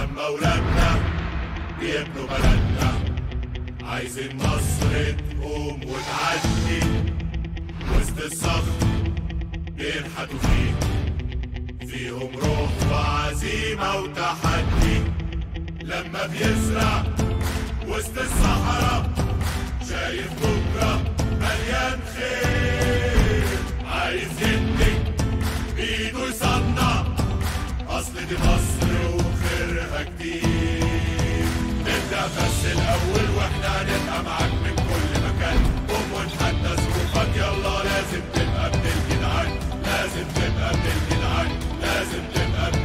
لما ولادنا بيبنوا بلدنا عايزين مصر تقوم وتعدي وسط الصخر بينحتوا فيه فيهم روح وعزيمة وتحدي لما بيزرع وسط الصحراء شايف بكرة مليان خير عايز يبني بإيده يصنع أصل دي مصر وخيرها كتير نبدأ بس الأول وإحنا هنبقى معاك من كل مكان قوم ونحدى ظروفك يلا لازم تبقى ابن الجدعان لازم تبقى ابن الجدعان لازم تبقى ابن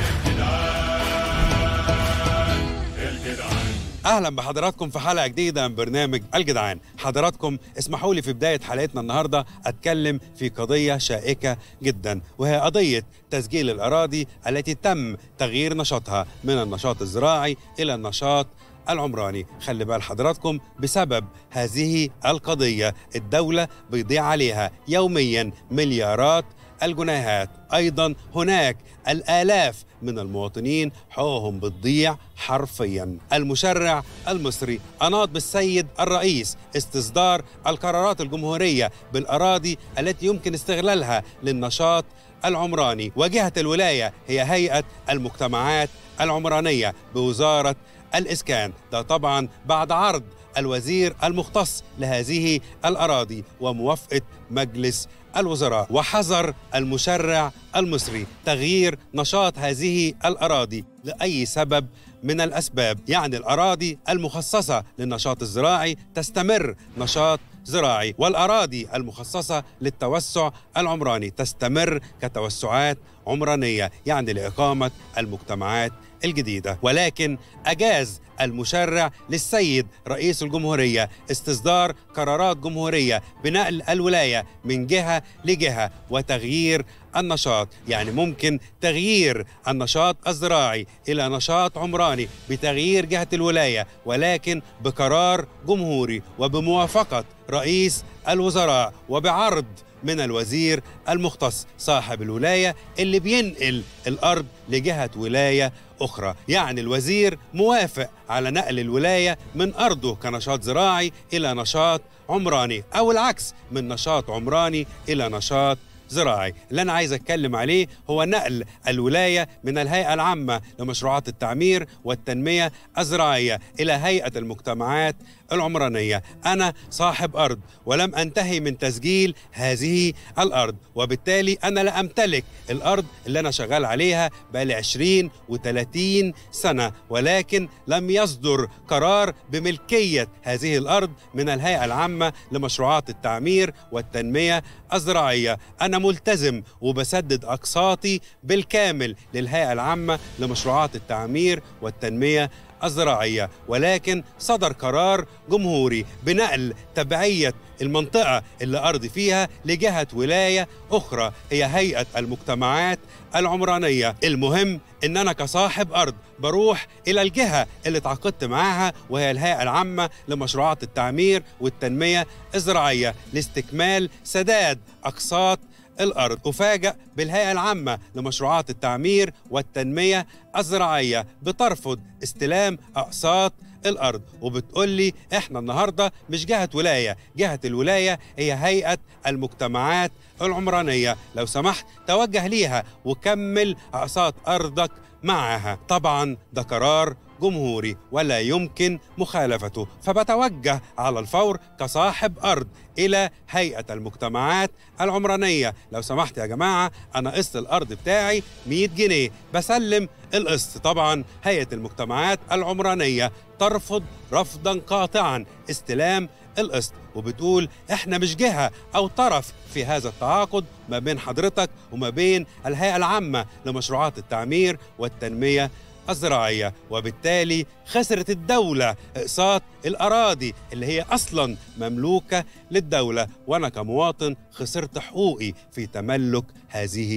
الجدعان الجدعان اهلا بحضراتكم في حلقه جديده من برنامج الجدعان حضراتكم اسمحوا لي في بدايه حلقتنا النهارده اتكلم في قضيه شائكه جدا وهي قضيه تسجيل الاراضي التي تم تغيير نشاطها من النشاط الزراعي الى النشاط العمراني خلي بال حضراتكم بسبب هذه القضيه الدوله بيضيع عليها يوميا مليارات الجنيهات ايضا هناك الالاف من المواطنين حقوقهم بتضيع حرفيا المشرع المصري اناط بالسيد الرئيس استصدار القرارات الجمهوريه بالاراضي التي يمكن استغلالها للنشاط العمراني وجهه الولايه هي هيئه المجتمعات العمرانيه بوزاره الاسكان ده طبعا بعد عرض الوزير المختص لهذه الاراضي وموافقه مجلس الوزراء وحذر المشرع المصري تغيير نشاط هذه الاراضي لاي سبب من الاسباب يعني الاراضي المخصصه للنشاط الزراعي تستمر نشاط زراعي والاراضي المخصصه للتوسع العمراني تستمر كتوسعات عمرانيه يعني لاقامه المجتمعات الجديده ولكن اجاز المشرع للسيد رئيس الجمهوريه استصدار قرارات جمهوريه بنقل الولايه من جهه لجهه وتغيير النشاط يعني ممكن تغيير النشاط الزراعي الى نشاط عمراني بتغيير جهه الولايه ولكن بقرار جمهوري وبموافقه رئيس الوزراء وبعرض من الوزير المختص صاحب الولايه اللي بينقل الارض لجهه ولايه اخرى يعني الوزير موافق على نقل الولايه من ارضه كنشاط زراعي الى نشاط عمراني او العكس من نشاط عمراني الى نشاط زراعي اللي أنا عايز أتكلم عليه هو نقل الولاية من الهيئة العامة لمشروعات التعمير والتنمية الزراعية إلى هيئة المجتمعات العمرانية أنا صاحب أرض ولم أنتهي من تسجيل هذه الأرض وبالتالي أنا لا أمتلك الأرض اللي أنا شغال عليها بقالي 20 و30 سنة ولكن لم يصدر قرار بملكية هذه الأرض من الهيئة العامة لمشروعات التعمير والتنمية الزراعية أنا ملتزم وبسدد أقساطي بالكامل للهيئة العامة لمشروعات التعمير والتنمية الزراعية ولكن صدر قرار جمهوري بنقل تبعية المنطقة اللي أرضي فيها لجهة ولاية أخرى هي هيئة المجتمعات العمرانية المهم إن أنا كصاحب أرض بروح إلى الجهة اللي تعاقدت معاها وهي الهيئة العامة لمشروعات التعمير والتنمية الزراعية لاستكمال سداد أقساط الأرض أفاجأ بالهيئة العامة لمشروعات التعمير والتنمية الزراعية بترفض استلام أقساط الأرض وبتقول لي إحنا النهاردة مش جهة ولاية جهة الولاية هي هيئة المجتمعات العمرانية لو سمحت توجه ليها وكمل أقساط أرضك معها طبعا ده قرار جمهوري ولا يمكن مخالفته فبتوجه على الفور كصاحب أرض إلى هيئة المجتمعات العمرانية لو سمحت يا جماعة أنا قسط الأرض بتاعي 100 جنيه بسلم القسط طبعا هيئة المجتمعات العمرانية ترفض رفضا قاطعا استلام القسط وبتقول احنا مش جهة او طرف في هذا التعاقد ما بين حضرتك وما بين الهيئة العامة لمشروعات التعمير والتنمية الزراعية وبالتالي خسرت الدولة إقساط الأراضي اللي هي أصلا مملوكة للدولة وأنا كمواطن خسرت حقوقي في تملك هذه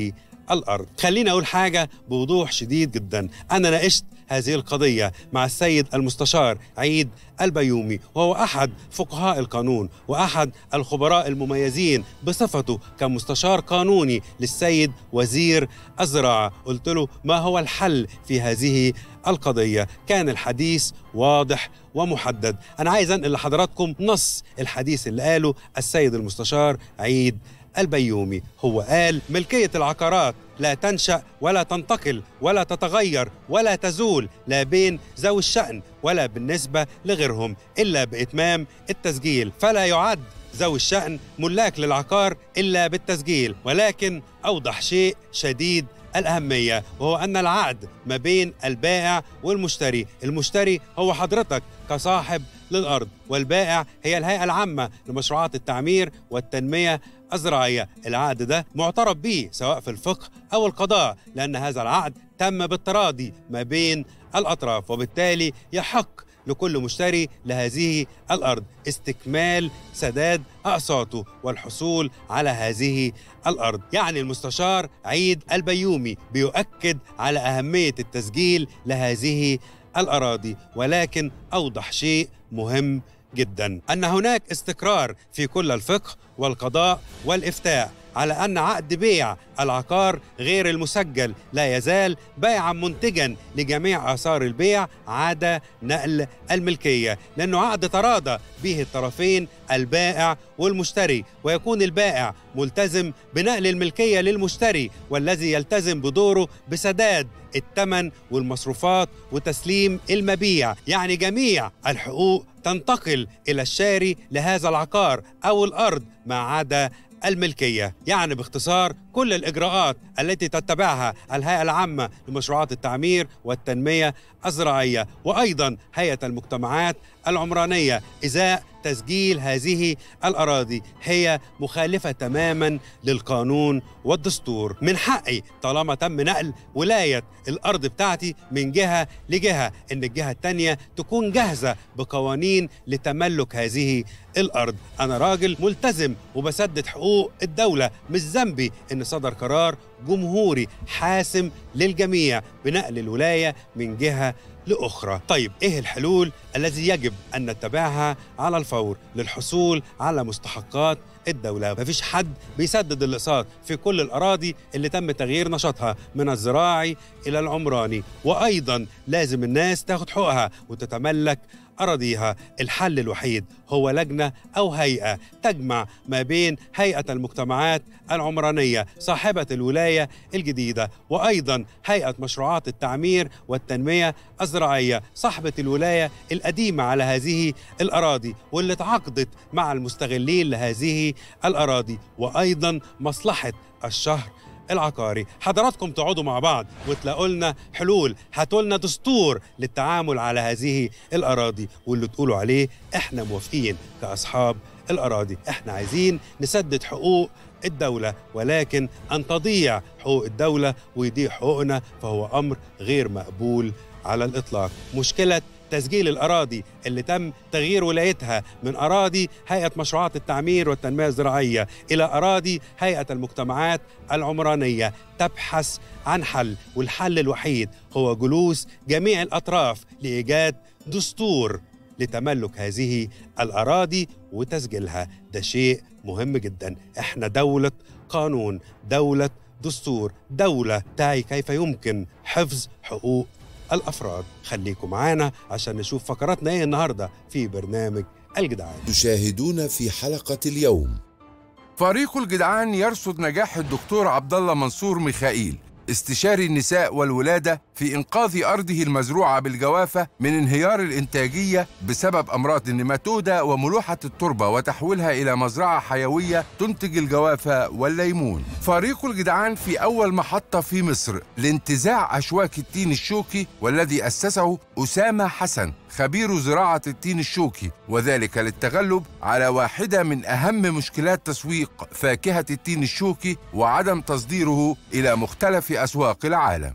الأرض خليني أقول حاجة بوضوح شديد جدا أنا ناقشت هذه القضية مع السيد المستشار عيد البيومي وهو أحد فقهاء القانون وأحد الخبراء المميزين بصفته كمستشار قانوني للسيد وزير الزراعة قلت له ما هو الحل في هذه القضية كان الحديث واضح ومحدد أنا عايز أنقل لحضراتكم نص الحديث اللي قاله السيد المستشار عيد البيومي هو قال ملكية العقارات لا تنشأ ولا تنتقل ولا تتغير ولا تزول لا بين ذوي الشأن ولا بالنسبة لغيرهم إلا بإتمام التسجيل فلا يعد ذوي الشأن ملاك للعقار إلا بالتسجيل ولكن أوضح شيء شديد الأهمية وهو أن العقد ما بين البائع والمشتري المشتري هو حضرتك كصاحب للأرض والبائع هي الهيئة العامة لمشروعات التعمير والتنمية الزراعية العقد ده معترف به سواء في الفقه أو القضاء لأن هذا العقد تم بالتراضي ما بين الأطراف وبالتالي يحق لكل مشتري لهذه الأرض استكمال سداد أقساطه والحصول على هذه الأرض يعني المستشار عيد البيومي بيؤكد على أهمية التسجيل لهذه الأراضي ولكن أوضح شيء مهم جدا أن هناك استقرار في كل الفقه والقضاء والإفتاء على أن عقد بيع العقار غير المسجل لا يزال بيعا منتجا لجميع آثار البيع عدا نقل الملكية لأنه عقد تراضى به الطرفين البائع والمشتري ويكون البائع ملتزم بنقل الملكية للمشتري والذي يلتزم بدوره بسداد الثمن والمصروفات وتسليم المبيع يعني جميع الحقوق تنتقل إلى الشاري لهذا العقار أو الأرض ما عدا الملكية يعني باختصار كل الإجراءات التي تتبعها الهيئة العامة لمشروعات التعمير والتنمية الزراعية وأيضا هيئة المجتمعات العمرانية إزاء تسجيل هذه الأراضي هي مخالفة تماما للقانون والدستور من حقي طالما تم نقل ولاية الأرض بتاعتي من جهة لجهة إن الجهة التانية تكون جاهزة بقوانين لتملك هذه الأرض أنا راجل ملتزم وبسدد حقوق الدولة مش ذنبي إن صدر قرار جمهوري حاسم للجميع بنقل الولاية من جهة لأخرى طيب إيه الحلول الذي يجب أن نتبعها على الفور للحصول على مستحقات الدولة مفيش حد بيسدد الأقساط في كل الأراضي اللي تم تغيير نشاطها من الزراعي إلى العمراني وأيضا لازم الناس تاخد حقوقها وتتملك أراضيها الحل الوحيد هو لجنة أو هيئة تجمع ما بين هيئة المجتمعات العمرانية صاحبة الولاية الجديدة وأيضا هيئة مشروعات التعمير والتنمية الزراعية صاحبة الولاية القديمة على هذه الأراضي واللي تعاقدت مع المستغلين لهذه الأراضي وأيضا مصلحة الشهر العقاري حضراتكم تقعدوا مع بعض وتلاقوا لنا حلول هاتوا لنا دستور للتعامل على هذه الأراضي واللي تقولوا عليه احنا موافقين كأصحاب الأراضي احنا عايزين نسدد حقوق الدولة ولكن أن تضيع حقوق الدولة ويضيع حقوقنا فهو أمر غير مقبول على الإطلاق مشكلة تسجيل الأراضي اللي تم تغيير ولايتها من أراضي هيئة مشروعات التعمير والتنمية الزراعية إلى أراضي هيئة المجتمعات العمرانية تبحث عن حل والحل الوحيد هو جلوس جميع الأطراف لإيجاد دستور لتملك هذه الأراضي وتسجيلها ده شيء مهم جدا احنا دولة قانون دولة دستور دولة تعي كيف يمكن حفظ حقوق الافراد خليكم معانا عشان نشوف فقراتنا ايه النهارده في برنامج الجدعان تشاهدون في حلقة اليوم فريق الجدعان يرصد نجاح الدكتور عبد الله منصور ميخائيل استشاري النساء والولادة في إنقاذ أرضه المزروعة بالجوافة من انهيار الإنتاجية بسبب أمراض النيماتودا وملوحة التربة وتحويلها إلى مزرعة حيوية تنتج الجوافة والليمون فريق الجدعان في أول محطة في مصر لانتزاع أشواك التين الشوكي والذي أسسه أسامة حسن خبير زراعة التين الشوكي وذلك للتغلب على واحدة من أهم مشكلات تسويق فاكهة التين الشوكي وعدم تصديره إلى مختلف أسواق العالم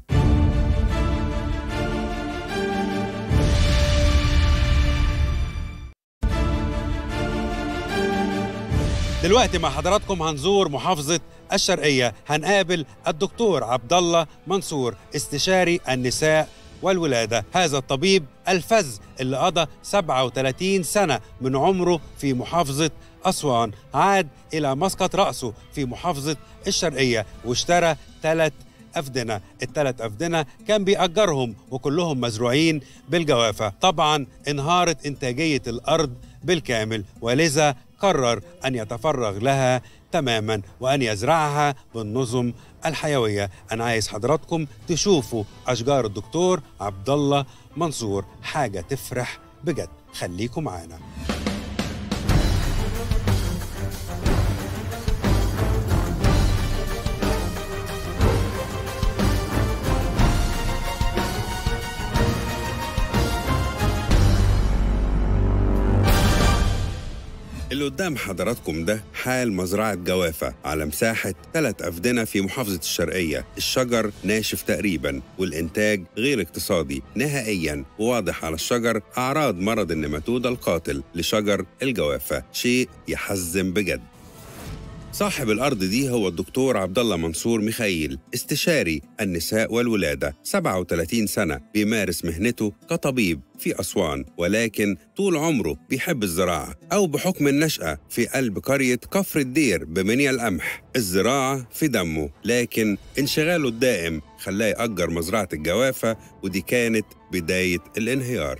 دلوقتي مع حضراتكم هنزور محافظة الشرقية هنقابل الدكتور عبد الله منصور استشاري النساء والولادة هذا الطبيب الفذ اللي قضى 37 سنة من عمره في محافظة أسوان عاد إلى مسقط رأسه في محافظة الشرقية واشترى ثلاث أفدنة الثلاث أفدنة كان بيأجرهم وكلهم مزروعين بالجوافة طبعا انهارت إنتاجية الأرض بالكامل ولذا قرر أن يتفرغ لها تماما وأن يزرعها بالنظم الحيوية أنا عايز حضراتكم تشوفوا أشجار الدكتور عبد الله منصور حاجة تفرح بجد خليكم معانا اللي قدام حضراتكم ده حال مزرعة جوافة على مساحة ثلاث أفدنة في محافظة الشرقية الشجر ناشف تقريبا والإنتاج غير اقتصادي نهائيا وواضح على الشجر أعراض مرض النماتود القاتل لشجر الجوافة شيء يحزن بجد صاحب الأرض دي هو الدكتور عبد الله منصور ميخائيل استشاري النساء والولادة 37 سنة بيمارس مهنته كطبيب في أسوان ولكن طول عمره بيحب الزراعة أو بحكم النشأة في قلب قرية كفر الدير بمنيا القمح الزراعة في دمه لكن انشغاله الدائم خلاه يأجر مزرعة الجوافة ودي كانت بداية الانهيار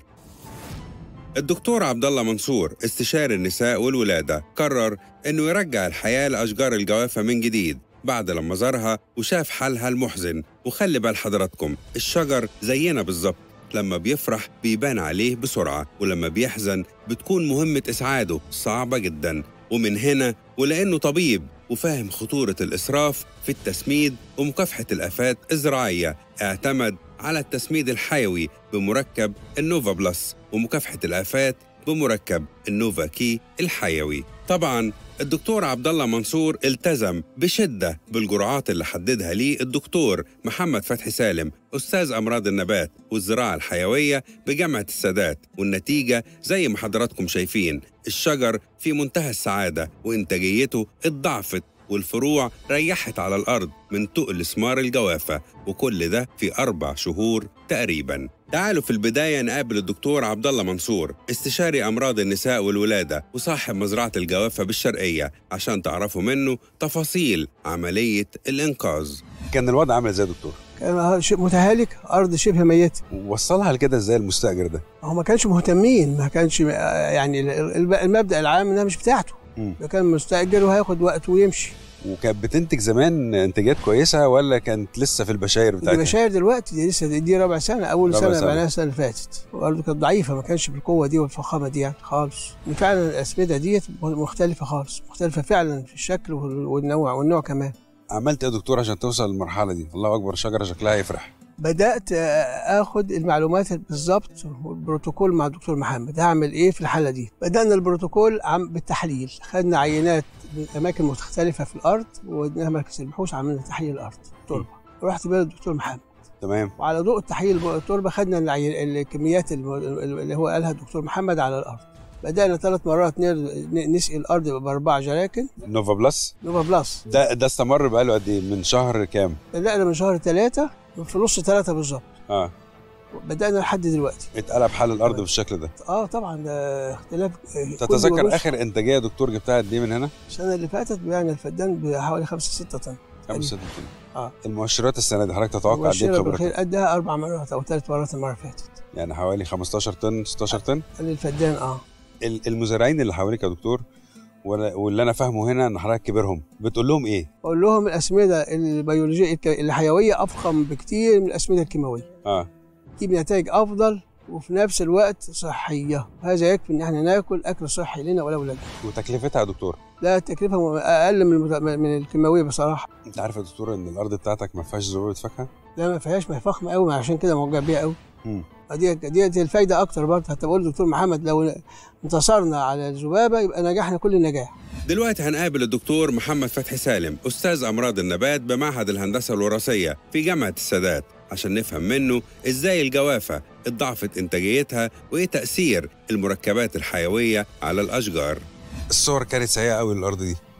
الدكتور عبد الله منصور استشاري النساء والولادة قرر إنه يرجع الحياة لأشجار الجوافة من جديد بعد لما زارها وشاف حالها المحزن وخلي بال حضراتكم الشجر زينا بالظبط لما بيفرح بيبان عليه بسرعة ولما بيحزن بتكون مهمة إسعاده صعبة جدا ومن هنا ولأنه طبيب وفاهم خطورة الإسراف في التسميد ومكافحة الآفات الزراعية اعتمد على التسميد الحيوي بمركب النوفا بلس ومكافحة الآفات بمركب النوفا كي الحيوي طبعا الدكتور عبد الله منصور التزم بشدة بالجرعات اللي حددها ليه الدكتور محمد فتحي سالم أستاذ أمراض النبات والزراعة الحيوية بجامعة السادات والنتيجة زي ما حضراتكم شايفين الشجر في منتهى السعادة وإنتاجيته اتضاعفت والفروع ريحت على الأرض من تقل ثمار الجوافة وكل ده في أربع شهور تقريبا تعالوا في البداية نقابل الدكتور عبد الله منصور استشاري أمراض النساء والولادة وصاحب مزرعة الجوافة بالشرقية عشان تعرفوا منه تفاصيل عملية الإنقاذ كان الوضع عامل ازاي يا دكتور؟ كان شيء متهالك ارض شبه ميته وصلها لكده ازاي المستاجر ده؟ هو ما كانش مهتمين ما كانش يعني الب- المبدا العام انها مش بتاعته مم. ده كان مستاجر وهياخد وقته ويمشي وكانت بتنتج زمان انتاجات كويسه ولا كانت لسه في البشاير دي بتاعتها؟ بشاير دلوقتي دي لسه دي, دي ربع سنه اول ربع سنه سنة. بقى السنه اللي فاتت وارضه كانت ضعيفه ما كانش بالقوه دي والفخامه دي يعني خالص إن فعلا الاسمده ديت مختلفه خالص مختلفه فعلا في الشكل وال- والنوع والنوع كمان عملت ايه يا دكتور عشان توصل للمرحله دي؟ الله اكبر شجره شكلها يفرح بدات آه، اخد المعلومات بالظبط والبروتوكول مع الدكتور محمد هعمل ايه في الحاله دي بدانا البروتوكول عم بالتحليل خدنا عينات من اماكن مختلفه في الارض ووديناها مركز البحوث عملنا تحليل الارض تربه رحت بقى للدكتور محمد تمام وعلى ضوء التحليل التربه خدنا العي- الكميات الم- اللي هو قالها الدكتور محمد على الارض بدانا ثلاث مرات نر- ن- نسقي الارض باربع جراكن نوفا بلس نوفا بلس ده ده استمر بقاله قد ايه؟ من شهر كام؟ بدانا من شهر ثلاثه في نص ثلاثه بالظبط اه بدانا لحد دلوقتي اتقلب حال الارض بالشكل ده اه طبعا ده اختلاف آه، كل تتذكر وروش. اخر انتاجيه يا دكتور جبتها قد ايه من هنا؟ السنه اللي فاتت بعنا الفدان بحوالي 5 6 طن خمسة ستة طن. اه المؤشرات السنه دي حضرتك تتوقع قد ايه والشراء بخبرتك؟ بالخير قدها اربع مرات او ثلاث مرات المره اللي فاتت يعني حوالي 15 طن 16 طن الفدان اه ال- المزارعين اللي حواليك يا دكتور ولا- واللي انا فاهمه هنا ان حضرتك كبيرهم بتقول لهم ايه؟ بقول لهم الاسمده البيولوجيه الك- الحيويه افخم بكتير من الاسمده الكيماويه اه تجيب نتائج افضل وفي نفس الوقت صحيه هذا يكفي ان احنا ناكل اكل صحي لنا ولاولادنا وتكلفتها يا دكتور لا التكلفه اقل من المت- من الكيماويه بصراحه انت عارف يا دكتور ان الارض بتاعتك ما فيهاش ذبابه فاكهه؟ لا ما فيهاش ما هي فخمه قوي عشان كده موجع بيها قوي مم. دي دي دي الفايده اكتر برضه حتى بقول للدكتور محمد لو انتصرنا على الذبابه يبقى نجحنا كل النجاح دلوقتي هنقابل الدكتور محمد فتحي سالم أستاذ أمراض النبات بمعهد الهندسة الوراثية في جامعة السادات عشان نفهم منه إزاي الجوافة اتضاعفت إنتاجيتها وإيه تأثير المركبات الحيوية على الأشجار الصور كانت سيئة قوي الأرض دي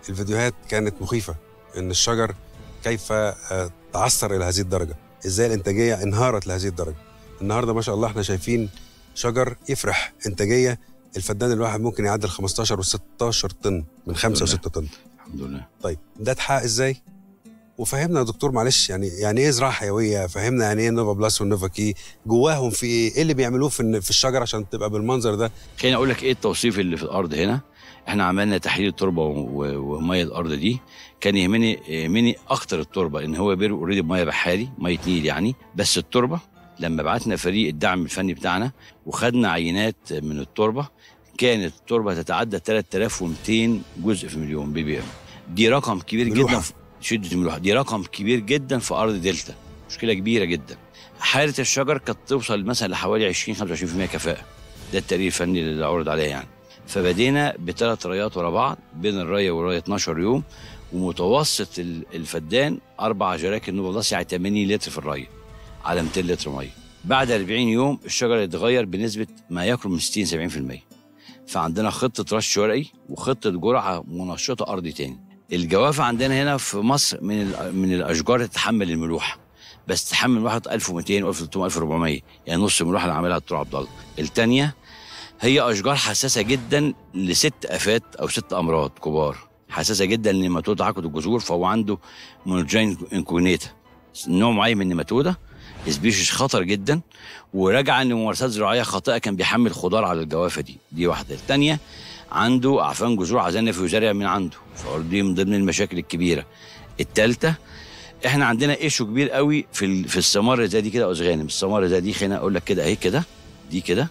الفيديوهات كانت مخيفه ان الشجر كيف آه، تعثر الى هذه الدرجه ازاي الانتاجيه انهارت لهذه الدرجه النهارده ما شاء الله احنا شايفين شجر يفرح انتاجيه الفدان الواحد ممكن يعدل 15 و16 طن من 5 و6 طن الحمد لله طيب ده اتحقق ازاي وفهمنا يا دكتور معلش يعني يعني ايه زراعه حيويه فهمنا يعني ايه نوفا بلس والنوفا كي جواهم في ايه ايه اللي بيعمللوه في في الشجر عشان تبقى بالمنظر ده خليني اقول لك ايه التوصيف اللي في الارض هنا احنا عملنا تحليل التربه و- و- وميه الارض دي كان يهمني يهمني اكتر التربه ان هو بير اوريدي بميه بحاري ميه نيل يعني بس التربه لما بعتنا فريق الدعم الفني بتاعنا وخدنا عينات من التربه كانت التربه تتعدى 3200 جزء في مليون بي بي ام دي رقم كبير ملوحة. جدا في شده الملوحه دي رقم كبير جدا في ارض دلتا مشكله كبيره جدا حاله الشجر كانت توصل مثلا لحوالي 20 25% كفاءه ده التقرير الفني اللي عرض عليه يعني فبدينا بثلاث ريات ورا بعض بين الريه والريه 12 يوم ومتوسط ال- الفدان اربع جراكن نوبل بلس يعني 80 لتر في الريه على 200 لتر ميه بعد 40 يوم الشجر اتغير بنسبه ما يقرب من 60 70% فعندنا خطه رش ورقي وخطه جرعه منشطه ارضي تاني الجوافه عندنا هنا في مصر من ال- من الاشجار اللي تتحمل الملوحه بس تحمل ملوحه 1200 1300 1400 يعني نص الملوحه اللي عاملها الدكتور عبد الله الثانيه هي اشجار حساسه جدا لست افات او ست امراض كبار حساسه جدا لنيماتود تعاقد الجذور فهو عنده مونوجين انكوجنيتا نوع معين من النيماتودا سبيشيز خطر جدا وراجع ان ممارسات زراعيه خاطئه كان بيحمل خضار على الجوافه دي دي واحده الثانيه عنده اعفان جذور عايزين في وزارة من عنده فدي من ضمن المشاكل الكبيره الثالثه احنا عندنا ايشو كبير قوي في ال- في الثمار اللي زي دي كده اوزغانم الثمار اللي زي دي خلينا اقول لك كده اهي كده دي كده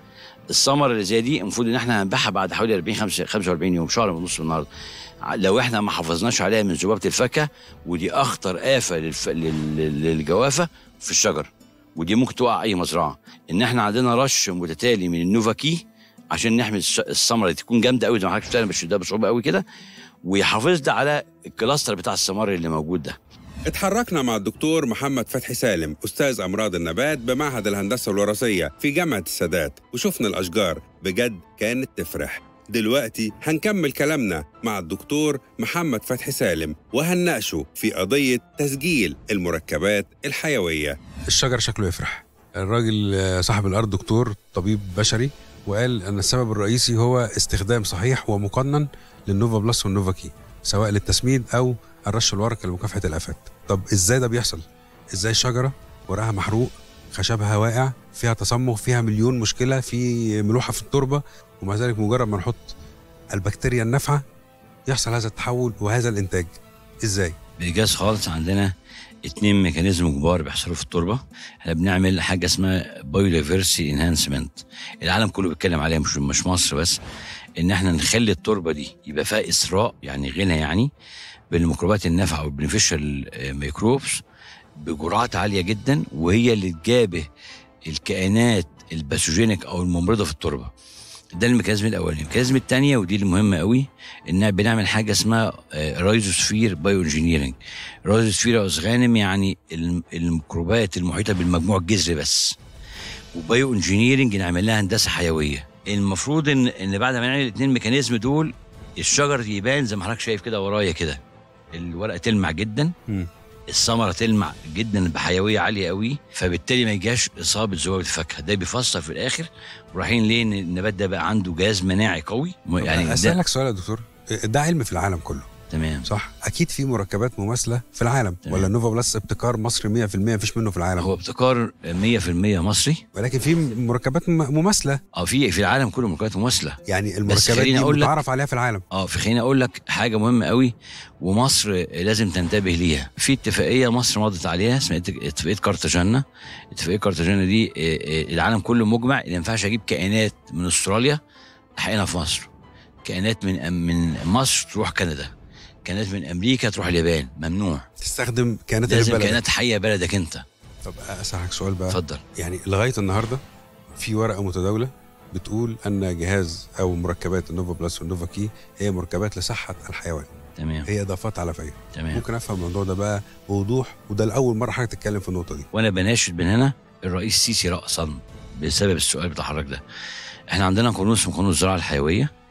الثمره اللي زي دي المفروض ان احنا هنبيعها بعد حوالي 40 خمسة- 45 يوم شهر ونص من النهارده ع- لو احنا ما حافظناش عليها من ذبابه الفاكهه ودي اخطر افه للف... لل... لل- للجوافه في الشجر ودي ممكن توقع اي مزرعه ان احنا عندنا رش متتالي من النوفاكي عشان نحمي الش- الثمره دي تكون جامده قوي زي ما حضرتك شفتها انا بشدها بصعوبه قوي كده ويحافظ على الكلاستر بتاع الثمار اللي موجود ده اتحركنا مع الدكتور محمد فتحي سالم أستاذ أمراض النبات بمعهد الهندسة الوراثية في جامعة السادات وشفنا الأشجار بجد كانت تفرح دلوقتي هنكمل كلامنا مع الدكتور محمد فتحي سالم وهنناقشه في قضية تسجيل المركبات الحيوية الشجر شكله يفرح الراجل آه، صاحب الأرض دكتور طبيب بشري وقال أن السبب الرئيسي هو استخدام صحيح ومقنن للنوفا بلس والنوفا كي سواء للتسميد أو الرش الورقي لمكافحة الآفات طب ازاي ده بيحصل؟ ازاي شجره ورقها محروق خشبها واقع فيها تصمغ فيها مليون مشكله في ملوحه في التربه ومع ذلك مجرد ما نحط البكتيريا النافعه يحصل هذا التحول وهذا الانتاج ازاي؟ بإيجاز خالص عندنا اتنين ميكانيزم كبار بيحصلوا في التربه احنا بنعمل حاجه اسمها بايودايفرسي انهانسمنت العالم كله بيتكلم عليها مش مش مصر بس ان احنا نخلي التربه دي يبقى فيها اسراء يعني غنى يعني بالميكروبات النافعه والبنفيشال ميكروبس بجرعات عاليه جدا وهي اللي تجابه الكائنات الباثوجينيك او الممرضه في التربه ده الميكانيزم الاولاني الميكانيزم الثانيه ودي المهمه قوي ان بنعمل حاجه اسمها رايزوسفير بايو انجينيرنج رايزوسفير او غانم يعني الم- الميكروبات المحيطه بالمجموع الجذري بس وبايو انجينيرنج نعمل لها هندسه حيويه المفروض ان ان بعد ما نعمل الاثنين ميكانيزم دول الشجر يبان زي ما حضرتك شايف كده ورايا كده الورقه تلمع جدا مم. الثمره تلمع جدا بحيويه عاليه قوي فبالتالي ما يجاش اصابه ذباب الفاكهه ده بيفسر في الاخر ورايحين ليه ان النبات ده بقى عنده جهاز مناعي قوي يعني ده اسالك سؤال يا دكتور ده علم في العالم كله تمام صح اكيد في مركبات مماثله في العالم تمام. ولا النوفا بلس ابتكار مصري 100% مفيش منه في العالم هو ابتكار 100% مصري ولكن في مركبات م- مماثله اه في في العالم كله مركبات مماثله يعني المركبات خليني دي أقول لك- متعرف عليها في العالم اه في خليني اقول لك حاجه مهمه قوي ومصر لازم تنتبه ليها في اتفاقيه مصر مضت عليها اسمها اتفاق- اتفاقيه كارتاجانا اتفاقيه كارتاجانا دي آه، آه، العالم كله مجمع ان ما ينفعش اجيب كائنات من استراليا احقنها في مصر كائنات من من مصر تروح كندا كائنات من امريكا تروح اليابان ممنوع تستخدم كائنات لازم البلد كائنات حيه بلدك انت طب اسالك سؤال بقى اتفضل يعني لغايه النهارده في ورقه متداوله بتقول ان جهاز او مركبات النوفا بلس والنوفا كي هي مركبات لصحه الحيوان تمام هي اضافات علفيه تمام ممكن افهم الموضوع ده بقى بوضوح وده لاول مره حضرتك تتكلم في النقطه دي وانا بناشد من هنا الرئيس السيسي رأسا بسبب السؤال بتاع حضرتك ده احنا عندنا قانون اسمه قانون الزراعه الحيويه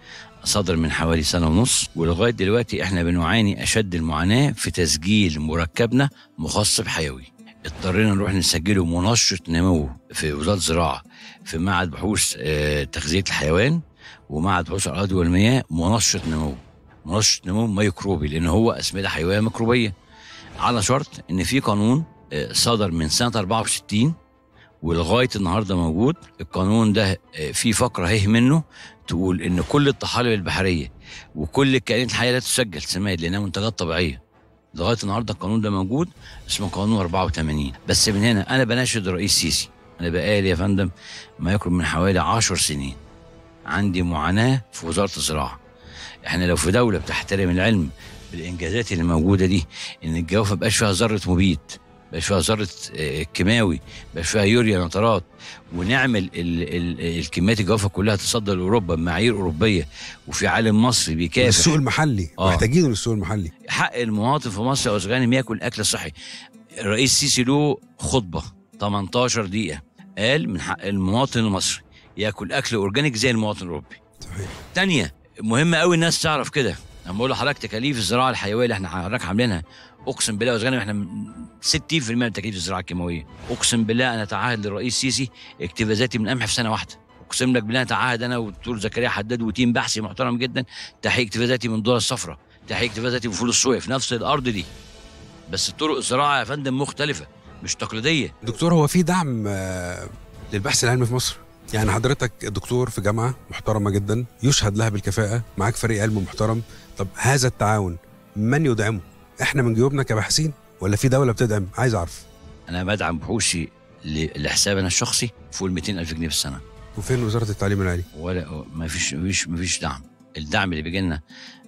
صدر من حوالي سنه ونص ولغايه دلوقتي احنا بنعاني اشد المعاناه في تسجيل مركبنا مخصب حيوي اضطرينا نروح نسجله منشط نمو في وزاره الزراعه في معهد بحوث آه، تغذيه الحيوان ومعهد بحوث الاراضي والمياه منشط نمو منشط نمو ميكروبي لان هو اسمده حيويه ميكروبيه على شرط ان في قانون آه، صدر من سنه 64 ولغايه النهارده موجود القانون ده آه، في فقره هيه منه تقول ان كل الطحالب البحريه وكل الكائنات الحيه لا تسجل سماد لانها منتجات طبيعيه لغايه النهارده القانون ده موجود اسمه قانون 84 بس من هنا انا بناشد الرئيس سيسي انا بقالي يا فندم ما يقرب من حوالي 10 سنين عندي معاناه في وزاره الزراعه احنا لو في دوله بتحترم العلم بالانجازات اللي موجوده دي ان الجوافه مبقاش فيها ذره مبيد مبقاش فيها ذره آه، كيماوي مبقاش فيها يوريا نترات ونعمل ال- ال- الكميات الجوافه كلها تصدر لاوروبا بمعايير اوروبيه وفي عالم مصري بيكافح السوق المحلي آه. محتاجينه للسوق المحلي حق المواطن في مصر يا غانم ياكل اكل صحي الرئيس السيسي له خطبه 18 دقيقه قال من حق المواطن المصري ياكل اكل اورجانيك زي المواطن الاوروبي صحيح تانية مهم قوي الناس تعرف كده لما بقول لحضرتك تكاليف الزراعه الحيويه اللي احنا حضرتك عاملينها اقسم بالله يا أستاذ غانم احنا من 60% من تكاليف الزراعه الكيماويه اقسم بالله انا اتعهد للرئيس السيسي اكتفازاتي من قمح في سنه واحده اقسم لك بالله اتعهد انا والدكتور زكريا حداد وتيم بحثي محترم جدا تحقيق اكتفازاتي من الذره الصفراء تحقيق اكتفازاتي من فول الصويا في نفس الارض دي بس الطرق الزراعه يا فندم مختلفه مش تقليديه دكتور هو في دعم آه، للبحث العلمي في مصر يعني حضرتك دكتور في جامعه محترمه جدا يشهد لها بالكفاءه معاك فريق علم محترم طب هذا التعاون من يدعمه احنا من جيوبنا كباحثين ولا في دوله بتدعم عايز اعرف انا بدعم بحوثي ل- لحساب انا الشخصي فوق ال 200 الف جنيه في السنه وفين وزاره التعليم العالي ولا ما فيش ما فيش ما فيش دعم الدعم اللي بيجي لنا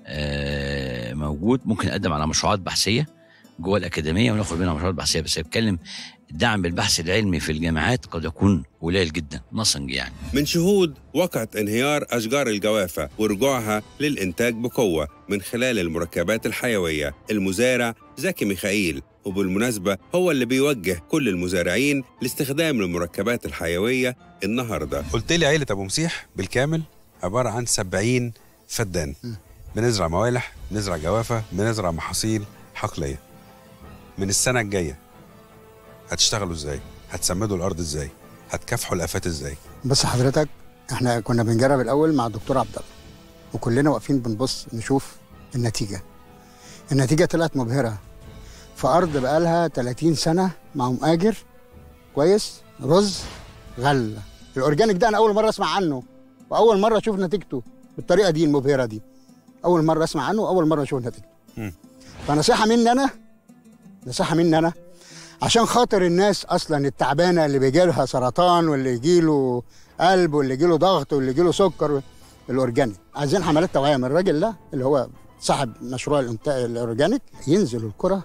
آه، موجود ممكن نقدم على مشروعات بحثيه جوه الاكاديميه وناخد منها مشروعات بحثيه بس بتكلم الدعم بالبحث العلمي في الجامعات قد يكون قليل جدا نصنج يعني من شهود وقعت انهيار أشجار الجوافة ورجوعها للإنتاج بقوة من خلال المركبات الحيوية المزارع زكي ميخائيل وبالمناسبة هو اللي بيوجه كل المزارعين لاستخدام المركبات الحيوية النهاردة قلت لي عيلة أبو مسيح بالكامل عبارة عن 70 فدان بنزرع موالح بنزرع جوافة بنزرع محاصيل حقلية من السنة الجاية هتشتغلوا ازاي؟ هتسمدوا الأرض ازاي؟ هتكافحوا الآفات ازاي؟ بس حضرتك احنا كنا بنجرب الاول مع الدكتور عبد الله وكلنا واقفين بنبص نشوف النتيجه النتيجه طلعت مبهره في ارض بقالها 30 سنه مع مؤاجر كويس رز غله الاورجانيك ده انا اول مره اسمع عنه واول مره اشوف نتيجته بالطريقه دي المبهره دي اول مره اسمع عنه واول مره اشوف نتيجته مم. فنصيحه مني انا نصيحه مني انا عشان خاطر الناس اصلا التعبانه اللي بيجي لها سرطان واللي يجي له قلب واللي يجي له ضغط واللي يجي له سكر الاورجانيك عايزين حملات توعيه من الراجل ده اللي هو صاحب مشروع الانتاج الاورجانيك ينزل القرى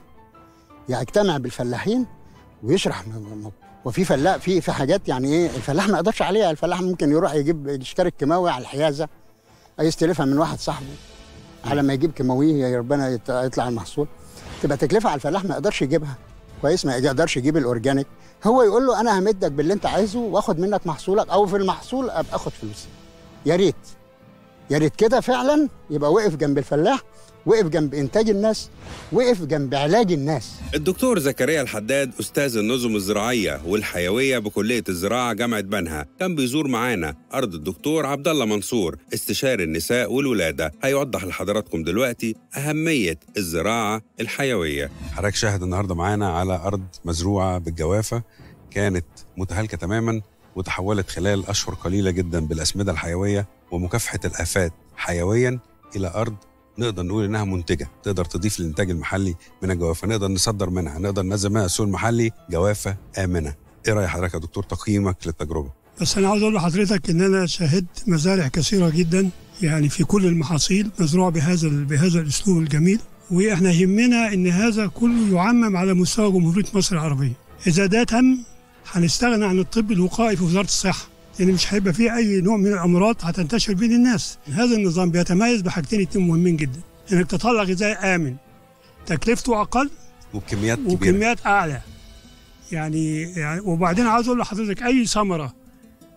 يجتمع بالفلاحين ويشرح م- م- وفي فلاح في في حاجات يعني ايه الفلاح ما يقدرش عليها الفلاح ممكن يروح يجيب يشتري كيماوي على الحيازه يستلفها من واحد صاحبه على ما يجيب كيماوي يا ربنا يط- يطلع المحصول تبقى تكلفه على الفلاح ما يقدرش يجيبها كويس ما يقدرش يجيب الاورجانيك هو يقول له انا همدك باللي انت عايزه واخد منك محصولك او في المحصول ابقى اخد فلوسي يا ريت يا ريت كده فعلا يبقى وقف جنب الفلاح وقف جنب انتاج الناس وقف جنب علاج الناس الدكتور زكريا الحداد أستاذ النظم الزراعية والحيوية بكلية الزراعة جامعة بنها كان بيزور معانا أرض الدكتور عبد الله منصور استشاري النساء والولادة هيوضح لحضراتكم دلوقتي أهمية الزراعة الحيوية حضرتك شاهد النهاردة معانا على أرض مزروعة بالجوافة كانت متهالكة تماما وتحولت خلال أشهر قليلة جدا بالأسمدة الحيوية ومكافحة الآفات حيويا إلى أرض نقدر نقول انها منتجه تقدر تضيف للانتاج المحلي من الجوافه نقدر نصدر منها نقدر ننزل منها السوق المحلي جوافه امنه ايه راي حضرتك يا دكتور تقييمك للتجربه بس انا عاوز اقول لحضرتك ان انا شاهدت مزارع كثيره جدا يعني في كل المحاصيل مزروعه بهذا بهذا الاسلوب الجميل واحنا يهمنا ان هذا كله يعمم على مستوى جمهوريه مصر العربيه اذا ده تم هنستغنى عن الطب الوقائي في وزاره الصحه لان مش هيبقى فيه اي نوع من الامراض هتنتشر بين الناس هذا النظام بيتميز بحاجتين اتنين مهمين جدا انك تطلع غذاء امن تكلفته اقل وبكميات كبيره وكميات اعلى يعني, يعني وبعدين عاوز اقول لحضرتك اي ثمره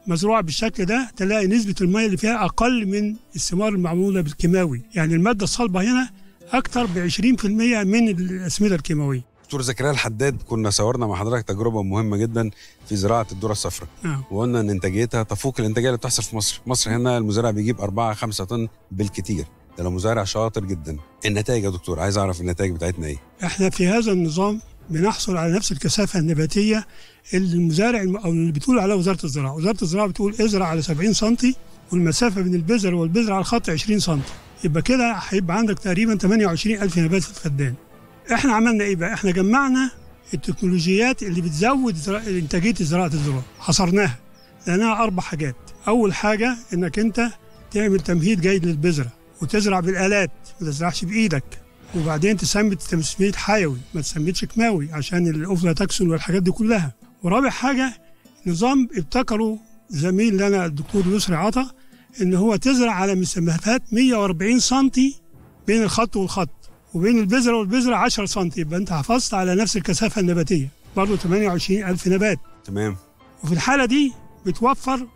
مزروعه بالشكل ده تلاقي نسبه الميه اللي فيها اقل من الثمار المعموله بالكيماوي يعني الماده الصلبه هنا اكتر ب 20% من الاسمده الكيماويه دكتور زكريا الحداد كنا صورنا مع حضرتك تجربه مهمه جدا في زراعه الذره الصفراء آه. وقلنا ان انتاجيتها تفوق الانتاجيه اللي بتحصل في مصر مصر هنا المزارع بيجيب 4 5 طن بالكتير ده لو مزارع شاطر جدا النتائج يا دكتور عايز اعرف النتائج بتاعتنا ايه احنا في هذا النظام بنحصل على نفس الكثافه النباتيه اللي المزارع الم- او اللي بتقول عليها وزاره الزراعه، وزاره الزراعه بتقول ازرع على 70 سم والمسافه بين البذر والبذر على الخط 20 سم يبقى كده هيبقى عندك تقريبا 28000 نبات في الفدان. احنا عملنا ايه بقى؟ احنا جمعنا التكنولوجيات اللي بتزود زرا- انتاجيه زراعه الذره، حصرناها لانها اربع حاجات، اول حاجه انك انت تعمل تمهيد جيد للبذره وتزرع بالالات ما تزرعش بايدك وبعدين تسمي تسميد حيوي ما تسميدش كيماوي عشان الأفلا تكسل والحاجات دي كلها ورابع حاجة نظام ابتكره زميل لنا الدكتور يسري عطا ان هو تزرع على مسافات 140 سم بين الخط والخط وبين البذرة والبذرة 10 سم يبقى انت حافظت على نفس الكثافة النباتية برضه 28 ألف نبات تمام وفي الحالة دي بتوفر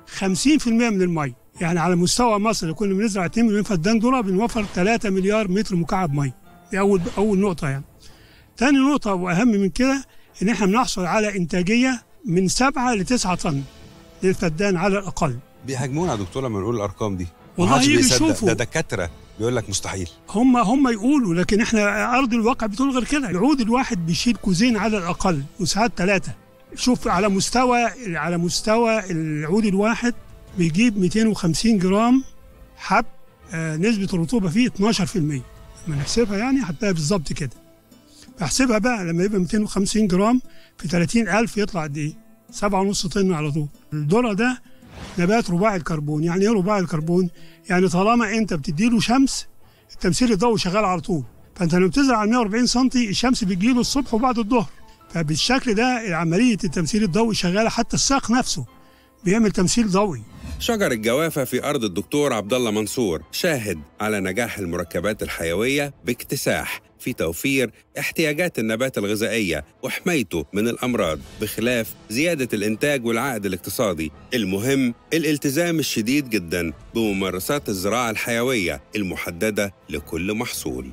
50% من المية يعني على مستوى مصر لو كنا بنزرع 2 مليون فدان ذرة بنوفر 3 مليار متر مكعب مية دي أول أول نقطة يعني تاني نقطة وأهم من كده إن إحنا بنحصل على إنتاجية من 7 ل 9 طن للفدان على الأقل بيهاجمونا يا دكتور لما نقول الارقام دي والله محدش يجي بيصدق. يشوفوا. ده دكاتره بيقول لك مستحيل هم هم يقولوا لكن احنا ارض الواقع بتقول غير كده العود الواحد بيشيل كوزين على الاقل وساعات ثلاثه شوف على مستوى على مستوى العود الواحد بيجيب 250 جرام حب آه نسبه الرطوبه فيه 12% لما نحسبها يعني هتلاقي بالظبط كده احسبها بقى لما يبقى 250 جرام في 30000 يطلع قد ايه؟ 7.5 طن على طول الذره ده نبات رباعي الكربون يعني ايه رباعي الكربون يعني طالما انت بتديله شمس التمثيل الضوئي شغال على طول فانت لما بتزرع على 140 سم الشمس بتجيله الصبح وبعد الظهر فبالشكل ده عمليه التمثيل الضوئي شغاله حتى الساق نفسه بيعمل تمثيل ضوئي شجر الجوافة في أرض الدكتور عبد الله منصور شاهد على نجاح المركبات الحيوية باكتساح في توفير احتياجات النبات الغذائية وحمايته من الأمراض بخلاف زيادة الإنتاج والعائد الاقتصادي المهم الالتزام الشديد جدا بممارسات الزراعة الحيوية المحددة لكل محصول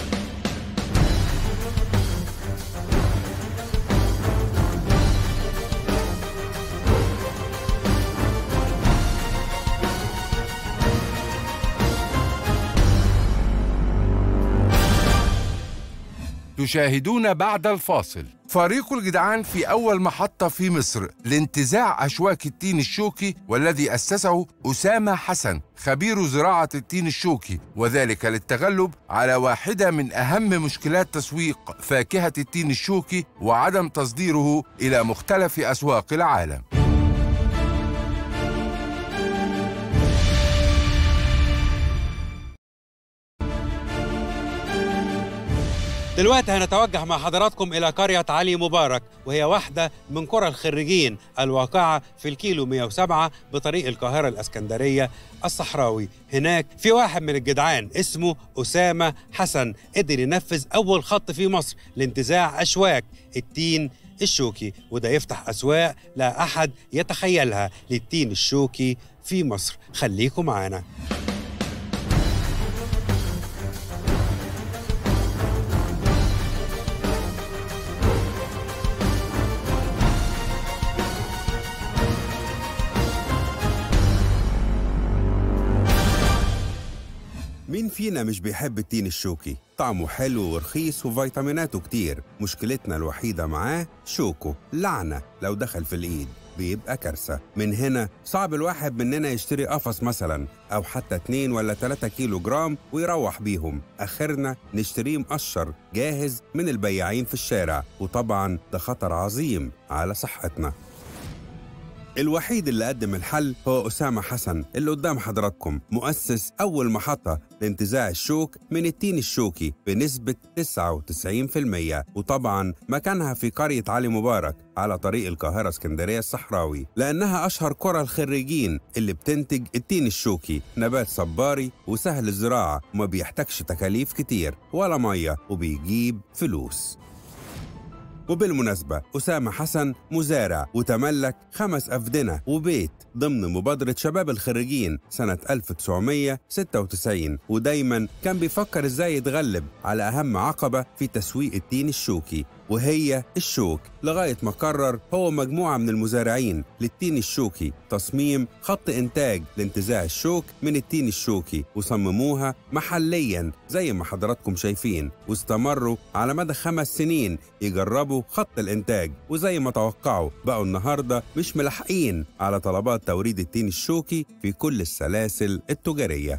تشاهدون بعد الفاصل فريق الجدعان في أول محطة في مصر لانتزاع أشواك التين الشوكي والذي أسسه أسامة حسن خبير زراعة التين الشوكي وذلك للتغلب على واحدة من أهم مشكلات تسويق فاكهة التين الشوكي وعدم تصديره إلى مختلف أسواق العالم دلوقتي هنتوجه مع حضراتكم إلى قرية علي مبارك وهي واحدة من قرى الخريجين الواقعة في الكيلو 107 بطريق القاهرة الأسكندرية الصحراوي هناك في واحد من الجدعان اسمه أسامة حسن قدر ينفذ أول خط في مصر لانتزاع أشواك التين الشوكي وده يفتح أسواق لا أحد يتخيلها للتين الشوكي في مصر خليكم معانا مين فينا مش بيحب التين الشوكي؟ طعمه حلو ورخيص وفيتاميناته كتير مشكلتنا الوحيدة معاه شوكه لعنة لو دخل في الإيد بيبقى كارثة من هنا صعب الواحد مننا يشتري قفص مثلا أو حتى 2 ولا 3 كيلو جرام ويروح بيهم آخرنا نشتريه مقشر جاهز من البياعين في الشارع وطبعا ده خطر عظيم على صحتنا الوحيد اللي قدم الحل هو أسامة حسن اللي قدام حضراتكم مؤسس أول محطة لانتزاع الشوك من التين الشوكي بنسبة 99% وطبعا مكانها في قرية علي مبارك على طريق القاهرة اسكندرية الصحراوي لأنها أشهر قرى الخريجين اللي بتنتج التين الشوكي نبات صباري وسهل الزراعة وما بيحتاجش تكاليف كتير ولا مية وبيجيب فلوس وبالمناسبة أسامة حسن مزارع وتملك خمس أفدنة وبيت ضمن مبادرة شباب الخريجين سنة 1996 ودايما كان بيفكر ازاي يتغلب على أهم عقبة في تسويق التين الشوكي وهي الشوك لغاية ما قرر هو مجموعة من المزارعين للتين الشوكي تصميم خط إنتاج لانتزاع الشوك من التين الشوكي وصمموها محليا زي ما حضراتكم شايفين واستمروا على مدى خمس سنين يجربوا خط الإنتاج وزي ما توقعوا بقوا النهاردة مش ملحقين على طلبات توريد التين الشوكي في كل السلاسل التجارية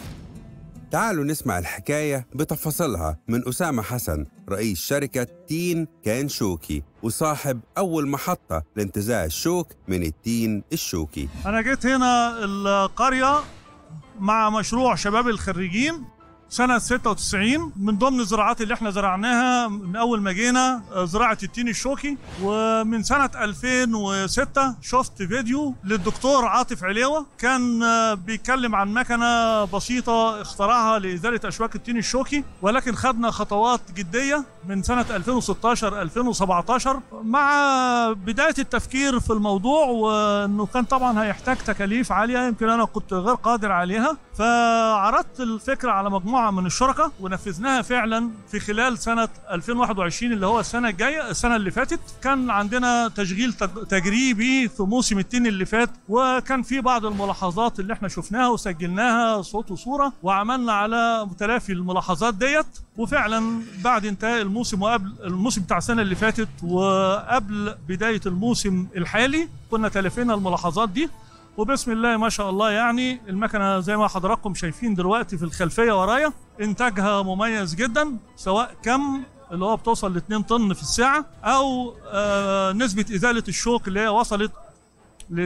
تعالوا نسمع الحكاية بتفاصيلها من أسامة حسن رئيس شركة تين كان شوكي وصاحب أول محطة لانتزاع الشوك من التين الشوكي أنا جيت هنا القرية مع مشروع شباب الخريجين سنة 96 من ضمن الزراعات اللي احنا زرعناها من أول ما جينا آه، زراعة التين الشوكي ومن سنة 2006 شفت فيديو للدكتور عاطف عليوة كان آه، بيتكلم عن مكنة بسيطة اخترعها لإزالة أشواك التين الشوكي ولكن خدنا خطوات جدية من سنة 2016 2017 مع بداية التفكير في الموضوع وأنه كان طبعا هيحتاج تكاليف عالية يمكن أنا كنت غير قادر عليها فعرضت الفكرة على مجموعة من الشركاء ونفذناها فعلا في خلال سنة 2021 اللي هو السنة الجاية السنة اللي فاتت كان عندنا تشغيل تج- تجريبي في موسم التين اللي فات وكان في بعض الملاحظات اللي احنا شفناها وسجلناها صوت وصورة وعملنا على تلافي الملاحظات ديت وفعلا بعد انتهاء الموسم وقبل الموسم بتاع السنة اللي فاتت وقبل بداية الموسم الحالي كنا تلافينا الملاحظات دي وبسم الله ما شاء الله يعني المكنه زي ما حضراتكم شايفين دلوقتي في الخلفيه ورايا انتاجها مميز جدا سواء كم اللي هو بتوصل ل 2 طن في الساعه او آه نسبه ازاله الشوك اللي هي وصلت ل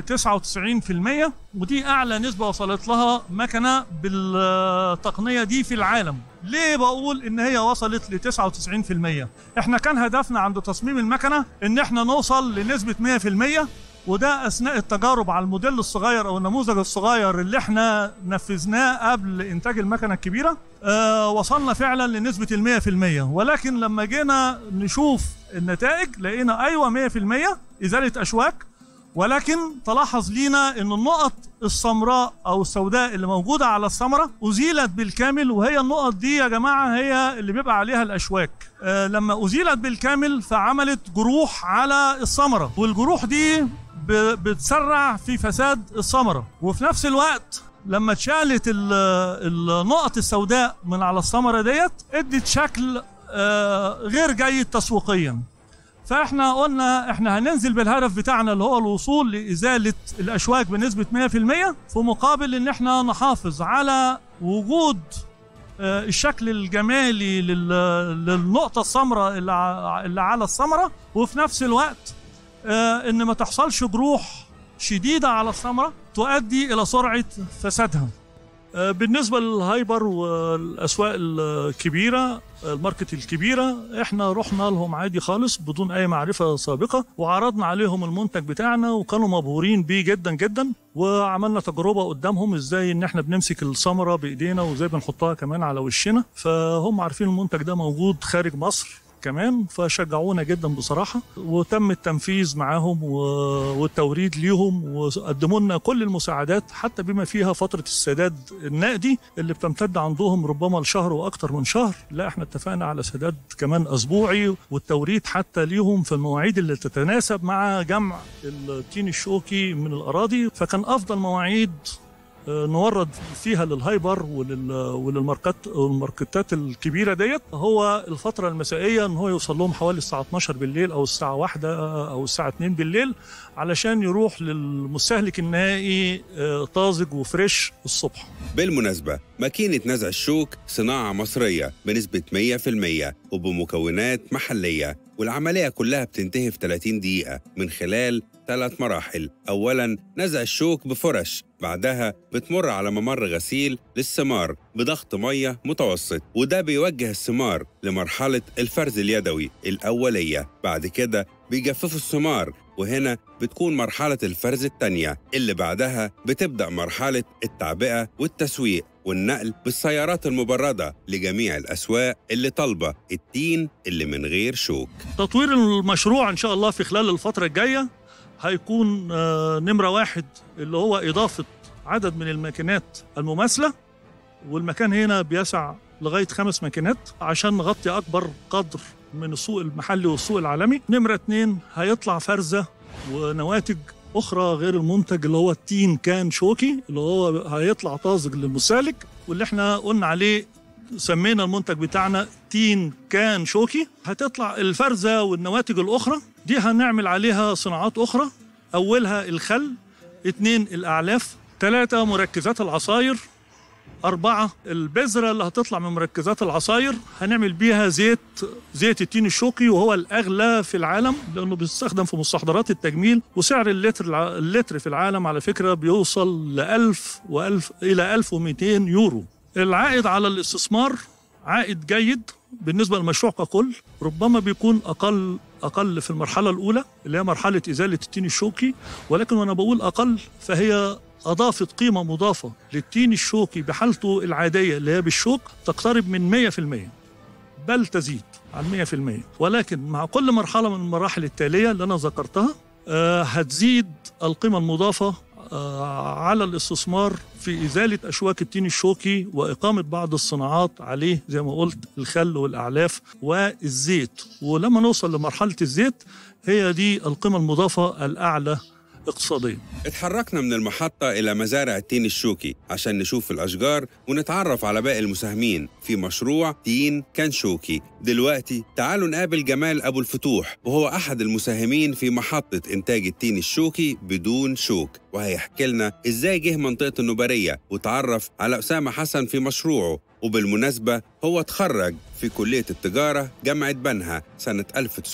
99% ودي اعلى نسبه وصلت لها مكنه بالتقنيه دي في العالم ليه بقول ان هي وصلت ل 99% احنا كان هدفنا عند تصميم المكنه ان احنا نوصل لنسبه 100% وده اثناء التجارب على الموديل الصغير او النموذج الصغير اللي احنا نفذناه قبل انتاج المكنه الكبيره آه وصلنا فعلا لنسبه المية في المية ولكن لما جينا نشوف النتائج لقينا ايوه مية في المية ازاله اشواك ولكن تلاحظ لينا ان النقط السمراء او السوداء اللي موجوده على الثمره ازيلت بالكامل وهي النقط دي يا جماعه هي اللي بيبقى عليها الاشواك آه لما ازيلت بالكامل فعملت جروح على الثمره والجروح دي ب- بتسرع في فساد الثمره وفي نفس الوقت لما اتشالت ال- النقط السوداء من على الثمره ديت ادت شكل آه، غير جيد تسويقيا فاحنا قلنا احنا هننزل بالهدف بتاعنا اللي هو الوصول لازاله الاشواك بنسبه 100% في مقابل ان احنا نحافظ على وجود آه، الشكل الجمالي لل- للنقطه السمراء اللي ع- اللي على الثمره وفي نفس الوقت آه، ان ما تحصلش جروح شديده على الثمره تؤدي الى سرعه فسادها آه، بالنسبه للهايبر والاسواق الكبيره الماركت الكبيره احنا رحنا لهم عادي خالص بدون اي معرفه سابقه وعرضنا عليهم المنتج بتاعنا وكانوا مبهورين بيه جدا جدا وعملنا تجربه قدامهم ازاي ان احنا بنمسك الثمره بايدينا وازاي بنحطها كمان على وشنا فهم عارفين المنتج ده موجود خارج مصر كمان فشجعونا جدا بصراحه وتم التنفيذ معاهم و- والتوريد ليهم وقدموا لنا كل المساعدات حتى بما فيها فتره السداد النقدي اللي بتمتد عندهم ربما لشهر واكثر من شهر لا احنا اتفقنا على سداد كمان اسبوعي والتوريد حتى ليهم في المواعيد اللي تتناسب مع جمع التين الشوكي من الاراضي فكان افضل مواعيد آه، نورد فيها للهايبر ولل وللماركات والماركتات الكبيره ديت هو الفتره المسائيه ان هو يوصل لهم حوالي الساعه 12 بالليل او الساعه 1 او الساعه 2 بالليل علشان يروح للمستهلك النهائي آه، طازج وفريش الصبح بالمناسبة ماكينة نزع الشوك صناعة مصرية بنسبة 100% وبمكونات محلية والعملية كلها بتنتهي في 30 دقيقة من خلال ثلاث مراحل أولا نزع الشوك بفرش بعدها بتمر على ممر غسيل للثمار بضغط مية متوسط وده بيوجه الثمار لمرحلة الفرز اليدوي الأولية بعد كده بيجففوا الثمار وهنا بتكون مرحلة الفرز التانية اللي بعدها بتبدأ مرحلة التعبئة والتسويق والنقل بالسيارات المبردة لجميع الأسواق اللي طالبة التين اللي من غير شوك تطوير المشروع ان شاء الله في خلال الفتره الجايه هيكون آه، نمره واحد اللي هو اضافه عدد من الماكينات المماثله والمكان هنا بيسع لغايه خمس ماكينات عشان نغطي اكبر قدر من السوق المحلي والسوق العالمي نمره اتنين هيطلع فرزه ونواتج اخرى غير المنتج اللي هو التين كان شوكي اللي هو هيطلع طازج للمستهلك واللي احنا قلنا عليه سمينا المنتج بتاعنا تين كان شوكي هتطلع الفرزة والنواتج الأخرى دي هنعمل عليها صناعات أخرى أولها الخل اتنين الأعلاف ثلاثة مركزات العصاير أربعة البذرة اللي هتطلع من مركزات العصاير هنعمل بيها زيت زيت التين الشوكي وهو الأغلى في العالم لأنه بيستخدم في مستحضرات التجميل وسعر اللتر الع- اللتر في العالم على فكرة بيوصل ل 1000 و1000 إلى 1200 يورو العائد على الاستثمار عائد جيد بالنسبة للمشروع ككل ربما بيكون أقل أقل في المرحلة الأولى اللي هي مرحلة إزالة التين الشوكي ولكن وأنا بقول أقل فهي أضافت قيمة مضافة للتين الشوكي بحالته العادية اللي هي بالشوك تقترب من 100% بل تزيد عن 100% ولكن مع كل مرحلة من المراحل التالية اللي أنا ذكرتها آه، هتزيد القيمة المضافة آه، على الاستثمار في إزالة أشواك التين الشوكي وإقامة بعض الصناعات عليه زي ما قلت الخل والأعلاف والزيت ولما نوصل لمرحلة الزيت هي دي القيمة المضافة الأعلى اقتصاديا اتحركنا من المحطة إلى مزارع التين الشوكي عشان نشوف الأشجار ونتعرف على باقي المساهمين في مشروع تين كان شوكي دلوقتي تعالوا نقابل جمال أبو الفتوح وهو أحد المساهمين في محطة إنتاج التين الشوكي بدون شوك وهيحكي لنا إزاي جه منطقة النوبرية وتعرف على أسامة حسن في مشروعه وبالمناسبة هو اتخرج في كلية التجارة جامعة بنها سنة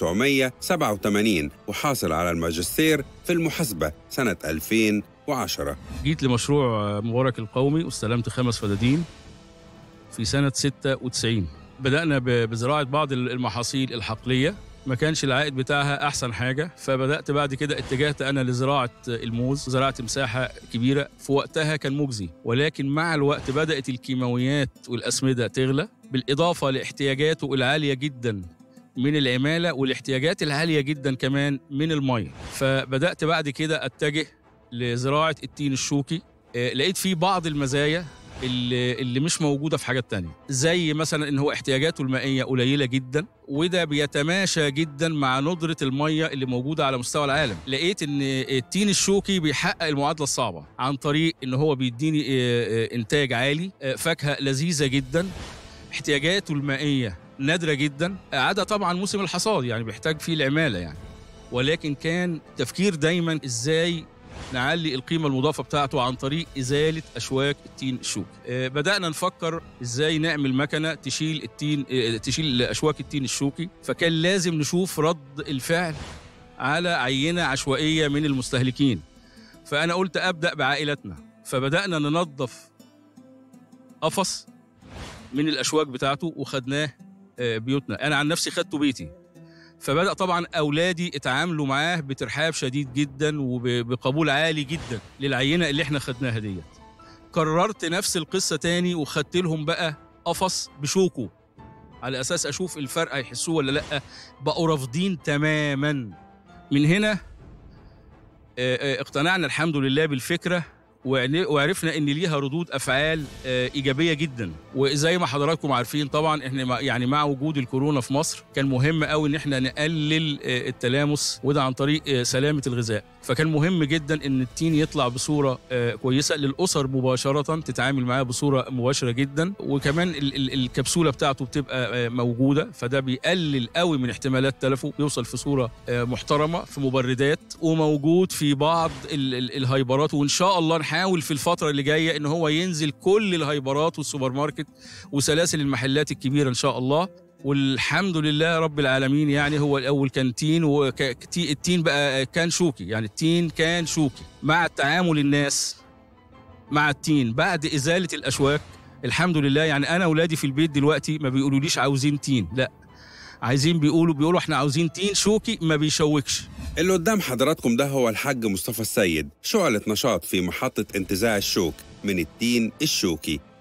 1987 وحاصل على الماجستير في المحاسبة سنة 2010 جيت لمشروع مبارك القومي واستلمت خمس فدادين في سنة 96 بدأنا ب- بزراعة بعض المحاصيل الحقلية ما كانش العائد بتاعها أحسن حاجة فبدأت بعد كده اتجهت أنا لزراعة الموز زرعت مساحة كبيرة في وقتها كان مجزي ولكن مع الوقت بدأت الكيماويات والأسمدة تغلى بالإضافة لاحتياجاته العالية جدا من العمالة والاحتياجات العالية جدا كمان من المية فبدأت بعد كده أتجه لزراعة التين الشوكي آه، لقيت فيه بعض المزايا اللي, اللي مش موجودة في حاجات تانية زي مثلا إن هو احتياجاته المائية قليلة جدا وده بيتماشى جدا مع ندرة المية اللي موجودة على مستوى العالم لقيت إن التين الشوكي بيحقق المعادلة الصعبة عن طريق إن هو بيديني آه، آه، إنتاج عالي آه، فاكهة لذيذة جدا احتياجاته المائية نادرة جدا عدا طبعا موسم الحصاد يعني بيحتاج فيه العمالة يعني ولكن كان تفكير دايما ازاي نعلي القيمة المضافة بتاعته عن طريق إزالة أشواك التين الشوكي آه، بدأنا نفكر إزاي نعمل مكنة تشيل التين آه، تشيل أشواك التين الشوكي فكان لازم نشوف رد الفعل على عينة عشوائية من المستهلكين فأنا قلت أبدأ بعائلتنا فبدأنا ننظف قفص من الأشواك بتاعته وخدناه آه، بيوتنا أنا عن نفسي خدته بيتي فبدأ طبعا أولادي اتعاملوا معاه بترحاب شديد جدا وبقبول عالي جدا للعينة اللي احنا خدناها ديت كررت نفس القصة تاني وخدت لهم بقى قفص بشوكه على أساس أشوف الفرق هيحسوه ولا لأ بقوا رافضين تماما من هنا آه، آه، اقتنعنا الحمد لله بالفكرة وعن- وعرفنا ان ليها ردود افعال آه، ايجابيه جدا وزي ما حضراتكم عارفين طبعا احنا مع- يعني مع وجود الكورونا في مصر كان مهم قوي ان احنا نقلل آه، التلامس وده عن طريق آه، سلامه الغذاء فكان مهم جدا ان التين يطلع بصوره آه، كويسه للاسر مباشره تتعامل معاه بصوره مباشره جدا وكمان ال- ال- الكبسوله بتاعته بتبقى آه، موجوده فده بيقلل قوي من احتمالات تلفه بيوصل في صوره آه، محترمه في مبردات وموجود في بعض ال- ال- الهايبرات وان شاء الله نحاول في الفتره اللي جايه ان هو ينزل كل الهايبرات والسوبر ماركت وسلاسل المحلات الكبيره ان شاء الله والحمد لله رب العالمين يعني هو الاول كان تين والتين بقى كان شوكي يعني التين كان شوكي مع تعامل الناس مع التين بعد ازاله الاشواك الحمد لله يعني انا اولادي في البيت دلوقتي ما بيقولوليش عاوزين تين لا عايزين بيقولوا بيقولوا احنا عاوزين تين شوكي ما بيشوكش اللي قدام حضراتكم ده هو الحاج مصطفى السيد شعلة نشاط في محطة انتزاع الشوك من التين الشوكي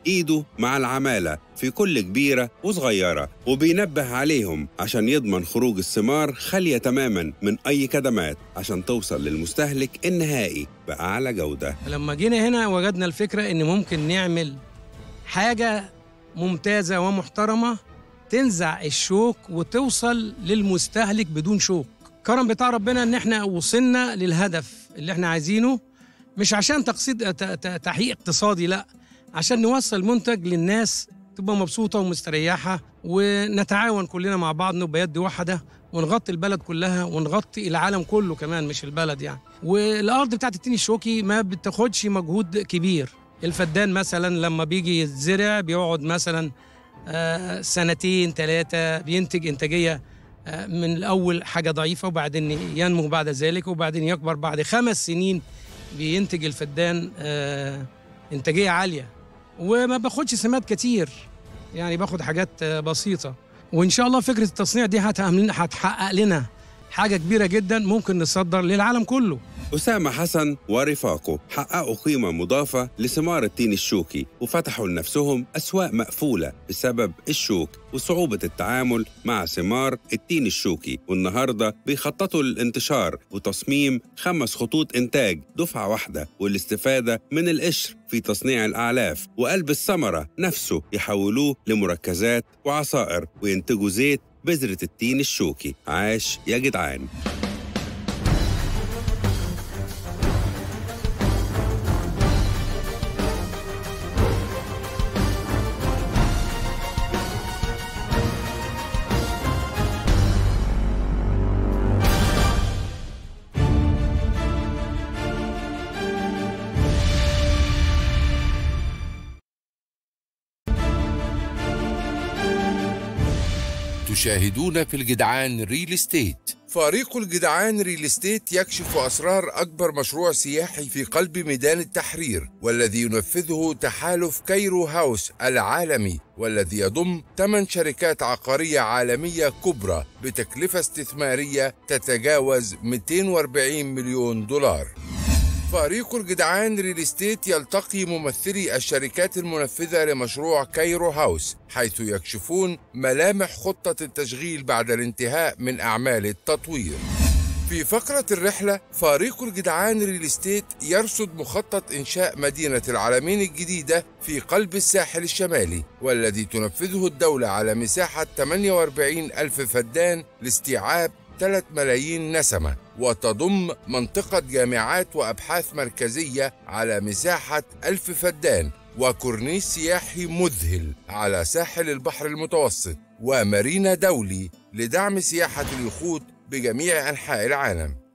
إيده مع العمالة في كل كبيرة وصغيرة وبينبه عليهم عشان يضمن خروج الثمار خالية تماما من أي كدمات عشان توصل للمستهلك النهائي بأعلى جودة لما جينا هنا وجدنا الفكرة إن ممكن نعمل حاجة ممتازة ومحترمة تنزع الشوك وتوصل للمستهلك بدون شوك كرم بتاع ربنا إن إحنا وصلنا للهدف اللي إحنا عايزينه مش عشان تقصيد ت- ت- تحقيق اقتصادي لا عشان نوصل منتج للناس تبقى مبسوطة ومستريحة ونتعاون كلنا مع بعض نبقى يد واحدة ونغطي البلد كلها ونغطي العالم كله كمان مش البلد يعني والأرض بتاعت التين الشوكي ما بتاخدش مجهود كبير الفدان مثلا لما بيجي يتزرع بيقعد مثلا آه، سنتين ثلاثة بينتج إنتاجية آه، من الأول حاجة ضعيفة وبعدين ينمو بعد ذلك وبعدين يكبر بعد خمس سنين بينتج الفدان آه، إنتاجية عالية وما باخدش سمات كتير يعني باخد حاجات آه، بسيطة وإن شاء الله فكرة التصنيع دي هتعمل- هتحقق لنا حاجة كبيرة جدا ممكن نصدر للعالم كله أسامة حسن ورفاقه حققوا قيمة مضافة لثمار التين الشوكي وفتحوا لنفسهم أسواق مقفولة بسبب الشوك وصعوبة التعامل مع ثمار التين الشوكي والنهاردة بيخططوا للانتشار وتصميم خمس خطوط إنتاج دفعة واحدة والاستفادة من القشر في تصنيع الأعلاف وقلب الثمرة نفسه يحولوه لمركزات وعصائر وينتجوا زيت بذرة التين الشوكي عاش يا جدعان تشاهدون في الجدعان ريل استيت فريق الجدعان ريل استيت يكشف أسرار أكبر مشروع سياحي في قلب ميدان التحرير والذي ينفذه تحالف كايرو هاوس العالمي والذي يضم 8 شركات عقارية عالمية كبرى بتكلفة استثمارية تتجاوز 240 مليون دولار فريق الجدعان ريل استيت يلتقي ممثلي الشركات المنفذة لمشروع كايرو هاوس حيث يكشفون ملامح خطة التشغيل بعد الانتهاء من أعمال التطوير في فقرة الرحلة فريق الجدعان ريل استيت يرصد مخطط إنشاء مدينة العالمين الجديدة في قلب الساحل الشمالي والذي تنفذه الدولة على مساحة 48 ألف فدان لاستيعاب 3 ملايين نسمة وتضم منطقة جامعات وأبحاث مركزية على مساحة ألف فدان وكورنيش سياحي مذهل على ساحل البحر المتوسط ومارينا دولي لدعم سياحة اليخوت بجميع أنحاء العالم